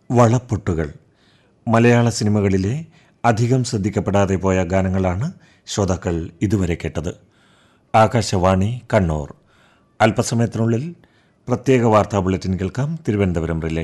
വളപ്പൊട്ടുകൾ മലയാള സിനിമകളിലെ അധികം ശ്രദ്ധിക്കപ്പെടാതെ പോയ ഗാനങ്ങളാണ് ശ്രോതാക്കൾ ഇതുവരെ കേട്ടത് ആകാശവാണി കണ്ണൂർ അല്പസമയത്തിനുള്ളിൽ പ്രത്യേക വാർത്താ ബുള്ളറ്റിൻ കേൾക്കാം തിരുവനന്തപുരം റിലേ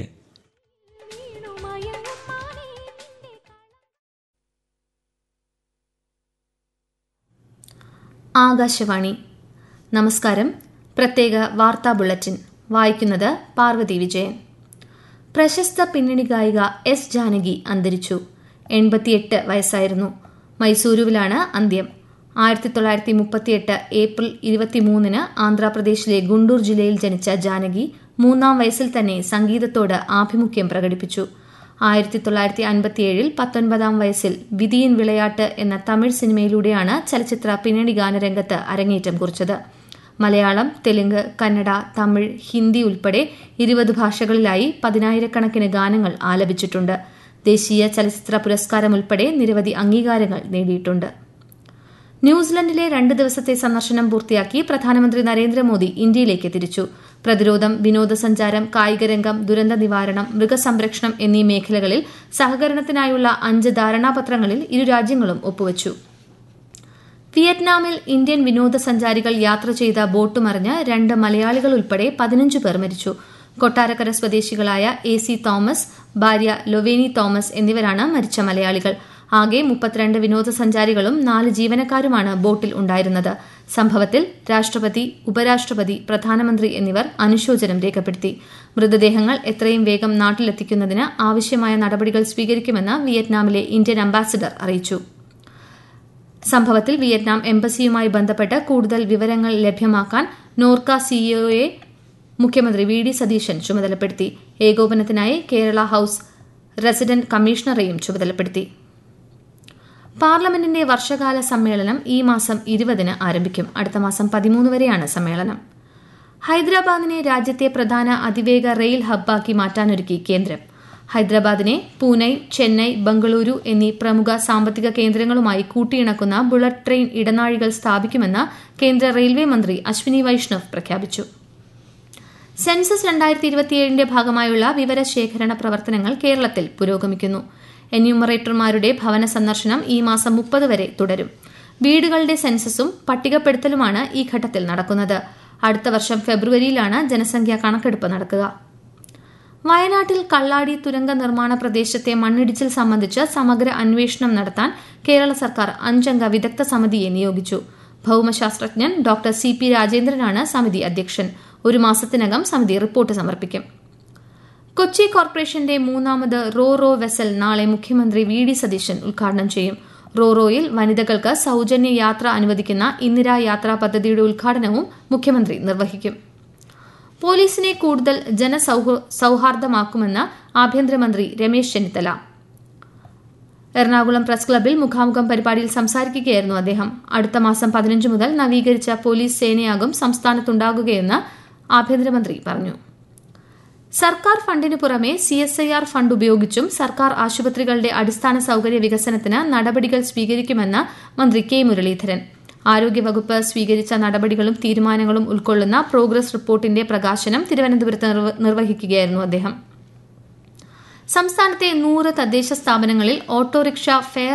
ആകാശവാണി നമസ്കാരം പ്രത്യേക വാർത്താ ബുള്ളറ്റിൻ വായിക്കുന്നത് പാർവതി വിജയൻ പ്രശസ്ത പിന്നണി ഗായിക എസ് ജാനകി അന്തരിച്ചു എൺപത്തിയെട്ട് വയസ്സായിരുന്നു മൈസൂരുവിലാണ് അന്ത്യം ആയിരത്തി തൊള്ളായിരത്തി മുപ്പത്തിയെട്ട് ഏപ്രിൽ ഇരുപത്തിമൂന്നിന് ആന്ധ്രാപ്രദേശിലെ ഗുണ്ടൂർ ജില്ലയിൽ ജനിച്ച ജാനകി മൂന്നാം വയസ്സിൽ തന്നെ സംഗീതത്തോട് ആഭിമുഖ്യം പ്രകടിപ്പിച്ചു ആയിരത്തി തൊള്ളായിരത്തി അൻപത്തിയേഴിൽ പത്തൊൻപതാം വയസ്സിൽ വിധിയൻ വിളയാട്ട് എന്ന തമിഴ് സിനിമയിലൂടെയാണ് ചലച്ചിത്ര പിന്നണി ഗാനരംഗത്ത് അരങ്ങേറ്റം കുറിച്ചത് മലയാളം തെലുങ്ക് കന്നഡ തമിഴ് ഹിന്ദി ഉൾപ്പെടെ ഇരുപത് ഭാഷകളിലായി പതിനായിരക്കണക്കിന് ഗാനങ്ങൾ ആലപിച്ചിട്ടുണ്ട് ദേശീയ ചലച്ചിത്ര പുരസ്കാരം ഉൾപ്പെടെ നിരവധി അംഗീകാരങ്ങൾ നേടിയിട്ടുണ്ട് ന്യൂസിലൻഡിലെ രണ്ട് ദിവസത്തെ സന്ദർശനം പൂർത്തിയാക്കി പ്രധാനമന്ത്രി നരേന്ദ്രമോദി ഇന്ത്യയിലേക്ക് തിരിച്ചു പ്രതിരോധം വിനോദസഞ്ചാരം കായികരംഗം ദുരന്ത നിവാരണം മൃഗസംരക്ഷണം എന്നീ മേഖലകളിൽ സഹകരണത്തിനായുള്ള അഞ്ച് ധാരണാപത്രങ്ങളിൽ ഇരു രാജ്യങ്ങളും ഒപ്പുവച്ചു വിയറ്റ്നാമിൽ ഇന്ത്യൻ വിനോദസഞ്ചാരികൾ യാത്ര ചെയ്ത ബോട്ട് മറിഞ്ഞ് രണ്ട് മലയാളികൾ ഉൾപ്പെടെ പതിനഞ്ച് പേർ മരിച്ചു കൊട്ടാരക്കര സ്വദേശികളായ എ സി തോമസ് ഭാര്യ ലൊവേനി തോമസ് എന്നിവരാണ് മരിച്ച മലയാളികൾ ആകെ മുപ്പത്തിരണ്ട് വിനോദസഞ്ചാരികളും നാല് ജീവനക്കാരുമാണ് ബോട്ടിൽ ഉണ്ടായിരുന്നത് സംഭവത്തിൽ രാഷ്ട്രപതി ഉപരാഷ്ട്രപതി പ്രധാനമന്ത്രി എന്നിവർ അനുശോചനം രേഖപ്പെടുത്തി മൃതദേഹങ്ങൾ എത്രയും വേഗം നാട്ടിലെത്തിക്കുന്നതിന് ആവശ്യമായ നടപടികൾ സ്വീകരിക്കുമെന്ന് വിയറ്റ്നാമിലെ ഇന്ത്യൻ അംബാസിഡർ അറിയിച്ചു സംഭവത്തിൽ വിയറ്റ്നാം എംബസിയുമായി ബന്ധപ്പെട്ട് കൂടുതൽ വിവരങ്ങൾ ലഭ്യമാക്കാൻ നോർക്ക സിഇഒയെ മുഖ്യമന്ത്രി വി ഡി സതീശൻ ചുമതലപ്പെടുത്തി ഏകോപനത്തിനായി കേരള ഹൌസ് റെസിഡന്റ് കമ്മീഷണറെയും ചുമതലപ്പെടുത്തി പാർലമെന്റിന്റെ വർഷകാല സമ്മേളനം ഈ മാസം ഇരുപതിന് ആരംഭിക്കും അടുത്ത മാസം പതിമൂന്ന് വരെയാണ് സമ്മേളനം ഹൈദരാബാദിനെ രാജ്യത്തെ പ്രധാന അതിവേഗ റെയിൽ ഹബ്ബാക്കി മാറ്റാനൊരുക്കി കേന്ദ്രം ഹൈദരാബാദിനെ പൂനെ ചെന്നൈ ബംഗളൂരു എന്നീ പ്രമുഖ സാമ്പത്തിക കേന്ദ്രങ്ങളുമായി കൂട്ടിയിണക്കുന്ന ബുള്ളറ്റ് ട്രെയിൻ ഇടനാഴികൾ സ്ഥാപിക്കുമെന്ന് കേന്ദ്ര റെയിൽവേ മന്ത്രി അശ്വിനി വൈഷ്ണവ് പ്രഖ്യാപിച്ചു സെൻസസ് രണ്ടായിരത്തി ഇരുപത്തിയേഴിന്റെ ഭാഗമായുള്ള വിവരശേഖരണ പ്രവർത്തനങ്ങൾ കേരളത്തിൽ പുരോഗമിക്കുന്നു എന്യൂമറേറ്റർമാരുടെ ഭവന സന്ദർശനം ഈ മാസം മുപ്പത് വരെ തുടരും വീടുകളുടെ സെൻസസും പട്ടികപ്പെടുത്തലുമാണ് ഈ ഘട്ടത്തിൽ നടക്കുന്നത് അടുത്ത വർഷം ഫെബ്രുവരിയിലാണ് ജനസംഖ്യാ കണക്കെടുപ്പ് നടക്കുക വയനാട്ടിൽ കള്ളാടി തുരങ്ക നിർമ്മാണ പ്രദേശത്തെ മണ്ണിടിച്ചിൽ സംബന്ധിച്ച് സമഗ്ര അന്വേഷണം നടത്താൻ കേരള സർക്കാർ അഞ്ചംഗ വിദഗ്ധ സമിതിയെ നിയോഗിച്ചു ഭൌമശാസ്ത്രജ്ഞൻ ഡോക്ടർ സി പി രാജേന്ദ്രനാണ് സമിതി അധ്യക്ഷൻ ഒരു മാസത്തിനകം സമിതി റിപ്പോർട്ട് സമർപ്പിക്കും കൊച്ചി കോർപ്പറേഷന്റെ മൂന്നാമത് റോ റോ വെസൽ നാളെ മുഖ്യമന്ത്രി വി ഡി സതീശൻ ഉദ്ഘാടനം ചെയ്യും റോ റോയിൽ വനിതകൾക്ക് സൌജന്യ യാത്ര അനുവദിക്കുന്ന ഇന്ദിരാ യാത്രാ പദ്ധതിയുടെ ഉദ്ഘാടനവും മുഖ്യമന്ത്രി നിർവഹിക്കും പോലീസിനെ കൂടുതൽ ജനസൌഹാർദ്ദമാക്കുമെന്ന് ആഭ്യന്തരമന്ത്രി രമേശ് ചെന്നിത്തല എറണാകുളം പ്രസ് ക്ലബിൽ മുഖാമുഖം പരിപാടിയിൽ സംസാരിക്കുകയായിരുന്നു അദ്ദേഹം അടുത്ത മാസം പതിനഞ്ച് മുതൽ നവീകരിച്ച പോലീസ് സേനയാകും സംസ്ഥാനത്തുണ്ടാകുകയെന്ന് ആഭ്യന്തരമന്ത്രി പറഞ്ഞു സർക്കാർ ഫണ്ടിനു പുറമെ C S I R fund ഉപയോഗിച്ചും സർക്കാർ ആശുപത്രികളുടെ അടിസ്ഥാന സൌകര്യ വികസനത്തിന് നടപടികൾ സ്വീകരിക്കുമെന്ന് മന്ത്രി കെ മുരളീധരൻ ആരോഗ്യവകുപ്പ് സ്വീകരിച്ച നടപടികളും തീരുമാനങ്ങളും ഉൾക്കൊള്ളുന്ന പ്രോഗ്രസ് റിപ്പോർട്ടിന്റെ പ്രകാശനം തിരുവനന്തപുരത്ത് നിർവഹിക്കുകയായിരുന്നു അദ്ദേഹം സംസ്ഥാനത്തെ നൂറ് തദ്ദേശ സ്ഥാപനങ്ങളിൽ ഓട്ടോറിക്ഷ ഫെയർ